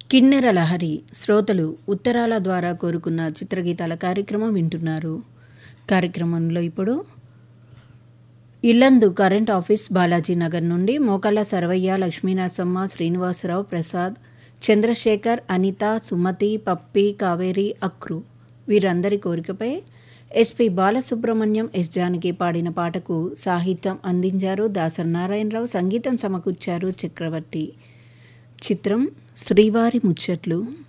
కిన్నెర లహరి శ్రోతలు ఉత్తరాల ద్వారా కోరుకున్న చిత్రగీతాల కార్యక్రమం వింటున్నారు కార్యక్రమంలో ఇప్పుడు ఇల్లందు కరెంట్ ఆఫీస్ బాలాజీ నగర్ నుండి మోకళ్ళ సర్వయ్య లక్ష్మీనరసమ్మ శ్రీనివాసరావు ప్రసాద్ చంద్రశేఖర్ అనిత సుమతి పప్పి కావేరి అక్రు వీరందరి కోరికపై ఎస్పి బాలసుబ్రహ్మణ్యం ఎస్ జానకి పాడిన పాటకు సాహిత్యం అందించారు దాసరి నారాయణరావు సంగీతం సమకూర్చారు చక్రవర్తి చిత్రం శ్రీవారి ముచ్చట్లు